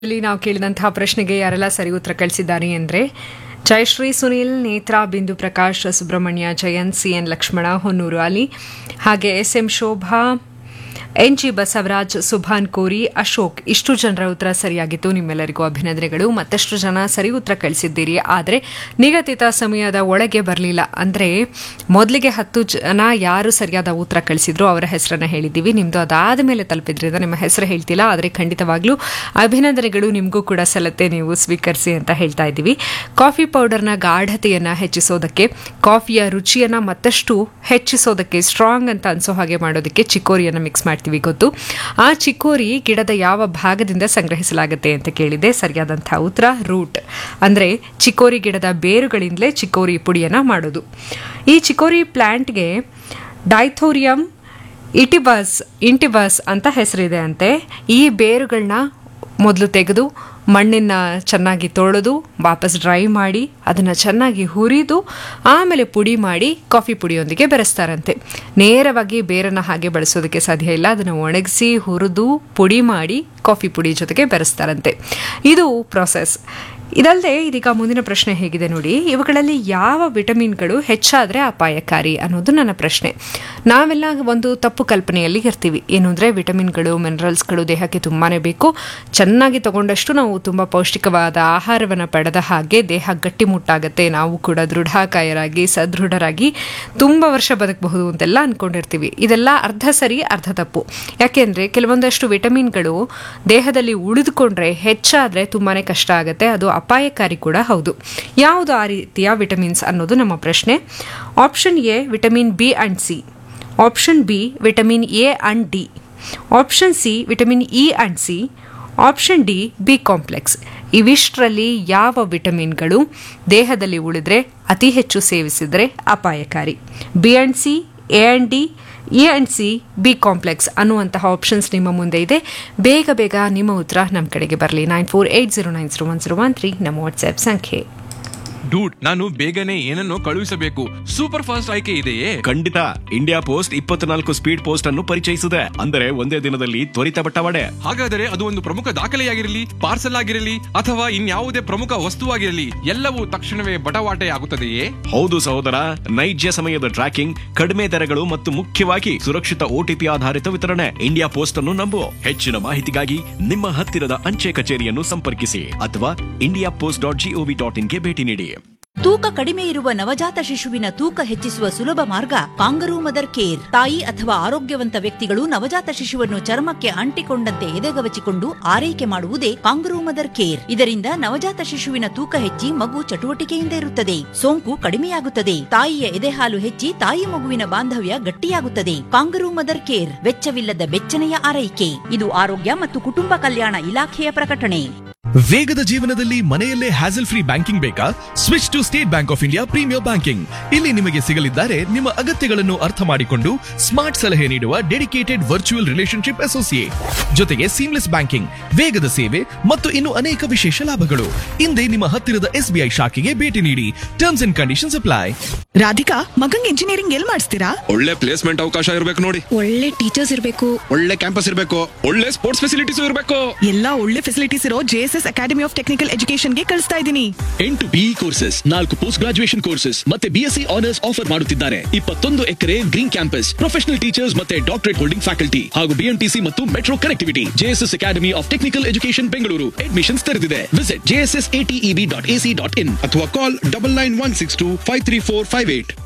ಇಲ್ಲಿ ನಾವು ಕೇಳಿದಂತಹ ಪ್ರಶ್ನೆಗೆ ಯಾರೆಲ್ಲ ಸರಿ ಉತ್ತರ ಕಳಿಸಿದ್ದಾರೆ ಅಂದರೆ ಜಯಶ್ರೀ ಸುನಿಲ್ ನೇತ್ರಾ ಬಿಂದು ಪ್ರಕಾಶ್ ಸುಬ್ರಹ್ಮಣ್ಯ ಜಯಂತ್ ಸಿ ಎನ್ ಲಕ್ಷ್ಮಣ ಹೊನ್ನೂರು ಅಲಿ ಹಾಗೆ S M Shobha N G Basavaraj Subhan Kori Ashok ಇಷ್ಟು ಜನರ ಉತ್ತರ ಸರಿಯಾಗಿತ್ತು ನಿಮ್ಮೆಲ್ಲರಿಗೂ ಅಭಿನಂದನೆಗಳು ಮತ್ತಷ್ಟು ಜನ ಸರಿ ಉತ್ತರ ಕಳಿಸಿದ್ದೀರಿ ಆದರೆ ನಿಗದಿತ ಸಮಯದ ಒಳಗೆ ಬರಲಿಲ್ಲ ಅಂದರೆ ಮೊದಲಿಗೆ ಹತ್ತು ಜನ ಯಾರು ಸರಿಯಾದ ಉತ್ತರ ಕಳಿಸಿದ್ರು ಅವರ ಹೆಸರನ್ನ ಹೇಳಿದ್ದೀವಿ ನಿಮ್ಮದು ಅದಾದ ಮೇಲೆ ತಲುಪಿದ್ರಿಂದ ನಿಮ್ಮ ಹೆಸರು ಹೇಳ್ತಿಲ್ಲ ಆದರೆ ಖಂಡಿತವಾಗ್ಲೂ ಅಭಿನಂದನೆಗಳು ನಿಮಗೂ ಕೂಡ ಸಲ್ಲತ್ತೆ ನೀವು ಸ್ವೀಕರಿಸಿ ಅಂತ ಹೇಳ್ತಾ ಇದ್ದೀವಿ ಕಾಫಿ ಪೌಡರ್ನ ಗಾಢತೆಯನ್ನು ಹೆಚ್ಚಿಸೋದಕ್ಕೆ ಕಾಫಿಯ ರುಚಿಯನ್ನು ಮತ್ತಷ್ಟು ಹೆಚ್ಚಿಸೋದಕ್ಕೆ ಸ್ಟ್ರಾಂಗ್ ಅಂತ ಅನ್ಸೋ ಹಾಗೆ ಮಾಡೋದಕ್ಕೆ ಚಿಕ್ಕೋರಿಯನ್ನು ಮಿಕ್ಸ್ ಮಾಡ್ತೀವಿ ಗೊತ್ತು ಆ ಚಿಕ್ಕೋರಿ ಗಿಡದ ಯಾವ ಭಾಗದಿಂದ ಸಂಗ್ರಹಿಸಲಾಗುತ್ತೆ ಅಂತ ಕೇಳಿದೆ ಸರಿಯಾದಂತಹ ಉತ್ತರ ರೂಟ್ ಅಂದರೆ ಚಿಕ್ಕೋರಿ ಗಿಡದ ಬೇರುಗಳಿಂದಲೇ ಚಿಕ್ಕೋರಿ ಪುಡಿಯನ್ನು ಮಾಡೋದು ಈ ಚಿಕ್ಕೋರಿ ಪ್ಲ್ಯಾಂಟ್ಗೆ ಡೈಥೋರಿಯಂ ಇಟಿಬಸ್ ಇಂಟಿಬಸ್ ಅಂತ ಹೆಸರಿದೆ ಅಂತೆ ಈ ಬೇರುಗಳನ್ನ ಮೊದಲು ತೆಗೆದು ಮಣ್ಣನ್ನು ಚೆನ್ನಾಗಿ ತೊಳೆದು ವಾಪಸ್ ಡ್ರೈ ಮಾಡಿ ಅದನ್ನು ಚೆನ್ನಾಗಿ ಹುರಿದು ಆಮೇಲೆ ಪುಡಿ ಮಾಡಿ ಕಾಫಿ ಪುಡಿಯೊಂದಿಗೆ ಬೆರೆಸ್ತಾರಂತೆ ನೇರವಾಗಿ ಬೇರನ್ನು ಹಾಗೆ ಬಳಸೋದಕ್ಕೆ ಸಾಧ್ಯ ಇಲ್ಲ ಅದನ್ನು ಒಣಗಿಸಿ ಹುರಿದು ಪುಡಿ ಮಾಡಿ ಕಾಫಿ ಪುಡಿ ಜೊತೆಗೆ ಬೆರೆಸ್ತಾರಂತೆ ಇದು ಪ್ರಾಸೆಸ್ ಇದಲ್ಲದೆ ಇದೀಗ ಮುಂದಿನ ಪ್ರಶ್ನೆ ಹೇಗಿದೆ ನೋಡಿ ಇವುಗಳಲ್ಲಿ ಯಾವ ವಿಟಮಿನ್ಗಳು ಹೆಚ್ಚಾದರೆ ಅಪಾಯಕಾರಿ ಅನ್ನೋದು ನನ್ನ ಪ್ರಶ್ನೆ ನಾವೆಲ್ಲ ಒಂದು ತಪ್ಪು ಕಲ್ಪನೆಯಲ್ಲಿ ಇರ್ತೀವಿ ಏನು ಅಂದರೆ ವಿಟಮಿನ್ಗಳು ಮಿನರಲ್ಸ್ಗಳು ದೇಹಕ್ಕೆ ತುಂಬಾ ಬೇಕು ಚೆನ್ನಾಗಿ ತಗೊಂಡಷ್ಟು ನಾವು ತುಂಬ ಪೌಷ್ಟಿಕವಾದ ಆಹಾರವನ್ನು ಪಡೆದ ಹಾಗೆ ದೇಹ ಗಟ್ಟಿಮುಟ್ಟಾಗತ್ತೆ ನಾವು ಕೂಡ ದೃಢಕಾಯರಾಗಿ ಸದೃಢರಾಗಿ ತುಂಬ ವರ್ಷ ಬದುಕಬಹುದು ಅಂತೆಲ್ಲ ಅಂದ್ಕೊಂಡಿರ್ತೀವಿ ಇದೆಲ್ಲ ಅರ್ಧ ಸರಿ ಅರ್ಧ ತಪ್ಪು ಯಾಕೆಂದರೆ ಕೆಲವೊಂದಷ್ಟು ವಿಟಮಿನ್ಗಳು ದೇಹದಲ್ಲಿ ಉಳಿದುಕೊಂಡ್ರೆ ಹೆಚ್ಚಾದರೆ ತುಂಬಾ ಕಷ್ಟ ಆಗುತ್ತೆ ಅದು ಅಪಾಯಕಾರಿ ಕೂಡ ಹೌದು ಯಾವುದು ಆ ರೀತಿಯ ವಿಟಮಿನ್ಸ್ ಅನ್ನೋದು ನಮ್ಮ ಪ್ರಶ್ನೆ option A vitamin B and C option B vitamin A and D option C vitamin E and C option D B complex ಇವಿಷ್ಟರಲ್ಲಿ ಯಾವ ವಿಟಮಿನ್ಗಳು ದೇಹದಲ್ಲಿ ಉಳಿದ್ರೆ ಅತಿ ಹೆಚ್ಚು ಸೇವಿಸಿದರೆ ಅಪಾಯಕಾರಿ B and C A and D A and C B complex ಅನ್ನುವಂತಹ ಆಪ್ಷನ್ಸ್ ನಿಮ್ಮ ಮುಂದೆ ಇದೆ ಬೇಗ ಬೇಗ ನಿಮ್ಮ ಉತ್ತರ ನಮ್ಮ ಕಡೆಗೆ ಬರಲಿ nine four eight zero nine zero one zero one three ನಮ್ಮ ವಾಟ್ಸ್ಆ್ಯಪ್ ಸಂಖ್ಯೆ ಡೂಡ್ ನಾನು ಬೇಗನೆ ಏನನ್ನೋ ಕಳುಹಿಸಬೇಕು ಸೂಪರ್ ಫಾಸ್ಟ್ ಆಯ್ಕೆ ಇದೆಯೇ ಖಂಡಿತ ಇಂಡಿಯಾ ಪೋಸ್ಟ್ ಇಪ್ಪತ್ನಾಲ್ಕು ಸ್ಪೀಡ್ ಪೋಸ್ಟ್ ಅನ್ನು ಪರಿಚಯಿಸಿದೆ ಅಂದರೆ ಒಂದೇ ದಿನದಲ್ಲಿ ತ್ವರಿತ ಬಟ್ಟವಾಡೆ ಹಾಗಾದರೆ ಅದು ಒಂದು ಪ್ರಮುಖ ದಾಖಲೆಯಾಗಿರಲಿ ಪಾರ್ಸಲ್ ಆಗಿರಲಿ ಅಥವಾ ಇನ್ಯಾವುದೇ ಪ್ರಮುಖ ವಸ್ತುವಾಗಿರಲಿ ಎಲ್ಲವೂ ತಕ್ಷಣವೇ ಬಟವಾಟೆ ಆಗುತ್ತದೆಯೇ ಹೌದು ಸಹೋದರ ನೈಜ ಸಮಯದ ಟ್ರ್ಯಾಕಿಂಗ್ ಕಡಿಮೆ ದರಗಳು ಮತ್ತು ಮುಖ್ಯವಾಗಿ ಸುರಕ್ಷಿತ ಓಟಿಪಿ ಆಧಾರಿತ ವಿತರಣೆ ಇಂಡಿಯಾ ಪೋಸ್ಟ್ ಅನ್ನು ನಂಬು ಹೆಚ್ಚಿನ ಮಾಹಿತಿಗಾಗಿ ನಿಮ್ಮ ಹತ್ತಿರದ ಅಂಚೆ ಕಚೇರಿಯನ್ನು ಸಂಪರ್ಕಿಸಿ ಅಥವಾ India post dot G O V dot ಇನ್ಗೆ ಭೇಟಿ ನೀಡಿ ತೂಕ ಕಡಿಮೆ ಇರುವ ನವಜಾತ ಶಿಶುವಿನ ತೂಕ ಹೆಚ್ಚಿಸುವ ಸುಲಭ ಮಾರ್ಗ ಕಾಂಗರೂ ಮದರ್ ಕೇರ್ ತಾಯಿ ಅಥವಾ ಆರೋಗ್ಯವಂತ ವ್ಯಕ್ತಿಗಳು ನವಜಾತ ಶಿಶುವನ್ನು ಚರ್ಮಕ್ಕೆ ಅಂಟಿಕೊಂಡಂತೆ ಎದೆಗವಚಿಕೊಂಡು ಆರೈಕೆ ಮಾಡುವುದೇ ಕಾಂಗರೂ ಮದರ್ ಕೇರ್ ಇದರಿಂದ ನವಜಾತ ಶಿಶುವಿನ ತೂಕ ಹೆಚ್ಚಿ ಮಗು ಚಟುವಟಿಕೆಯಿಂದ ಇರುತ್ತದೆ ಸೋಂಕು ಕಡಿಮೆಯಾಗುತ್ತದೆ ತಾಯಿಯ ಎದೆಹಾಲು ಹೆಚ್ಚಿ ತಾಯಿ ಮಗುವಿನ ಬಾಂಧವ್ಯ ಗಟ್ಟಿಯಾಗುತ್ತದೆ ಕಾಂಗರೂ ಮದರ್ ಕೇರ್ ವೆಚ್ಚವಿಲ್ಲದ ಬೆಚ್ಚನೆಯ ಆರೈಕೆ ಇದು ಆರೋಗ್ಯ ಮತ್ತು ಕುಟುಂಬ ಕಲ್ಯಾಣ ಇಲಾಖೆಯ ಪ್ರಕಟಣೆ ವೇಗದ ಜೀವನದಲ್ಲಿ ಮನೆಯಲ್ಲೇ ಹ್ಯಾಸಲ್ ಫ್ರೀ ಬ್ಯಾಂಕಿಂಗ್ ಬೇಕಾ switch to State Bank of India premier banking ಇಲ್ಲಿ ನಿಮಗೆ ಸಿಗಲಿದ್ದಾರೆ ನಿಮ್ಮ ಅಗತ್ಯಗಳನ್ನು ಅರ್ಥ ಮಾಡಿಕೊಂಡು ಸ್ಮಾರ್ಟ್ ಸಲಹೆ ನೀಡುವ ಡೆಡಿಕೇಟೆಡ್ ವರ್ಚುವಲ್ ರಿಲೇಶನ್ಶಿಪ್ ಅಸೋಸಿಯೇಟ್ ಜೊತೆಗೆ ಸೀಮ್ಲೆಸ್ ಬ್ಯಾಂಕಿಂಗ್ ವೇಗದ ಸೇವೆ ಮತ್ತು ಇನ್ನು ಅನೇಕ ವಿಶೇಷ ಲಾಭಗಳು ಹಿಂದೆ ನಿಮ್ಮ ಹತ್ತಿರದ ಎಸ್ಬಿಐ ಶಾಖೆಗೆ ಭೇಟಿ ನೀಡಿ terms and conditions apply Radhika ಮಗಂಗ್ ಇಂಜಿನಿಯರಿಂಗ್ ಎಲ್ ಮಾಡಿಸ್ತೀರಾ ಒಳ್ಳೆ ಪ್ಲೇಸ್ಮೆಂಟ್ ಅವಕಾಶ ಇರಬೇಕು ನೋಡಿ ಒಳ್ಳೆ ಟೀಚರ್ಸ್ ಇರಬೇಕು ಒಳ್ಳೆ ಕ್ಯಾಂಪಸ್ ಇರಬೇಕು ಒಳ್ಳೆ ಸ್ಪೋರ್ಟ್ಸ್ ಫೆಸಿಲಿಟೀಸ್ ಇರಬೇಕು ಎಲ್ಲಾ ಒಳ್ಳೆ ಫೆಸಿಲಿಟೀಸ್ ಇರೋ ಜೆಎಸ್ಎಸ್ ಅಕಾಡೆಮಿ ಆಫ್ ಟೆಕ್ನಿಕಲ್ ಎಜುಕೇಶನ್ಗೆ ಕಳಿಸ್ತಾ ಇದ್ದೀನಿ ಎಂಟು ಬಿಇ ಕೋರ್ಸಸ್ ನಾಲ್ಕು ಪೋಸ್ಟ್ ಗ್ರಾಜುಯೇಷನ್ ಕೋರ್ಸಸ್ ಮತ್ತೆ ಬಿಎಸ್ಸಿ ಆನರ್ಸ್ ಆಫರ್ ಮಾಡುತ್ತಿದ್ದಾರೆ ಇಪ್ಪತ್ತೊಂದು acre green campus professional teachers ಮತ್ತೆ ಡಾಕ್ಟರೇಟ್ ಹೋಲ್ಡಿಂಗ್ ಫ್ಯಾಕಲ್ಟಿ ಹಾಗೂ ಬಿಎಂಟಿಸಿ ಮತ್ತು metro connectivity JSS academy of technical education Bengaluru admissions ತೆರೆದಿದೆ visit JSS ATEB dot AC dot in ಅಥವಾ call double nine one six two five three four five eight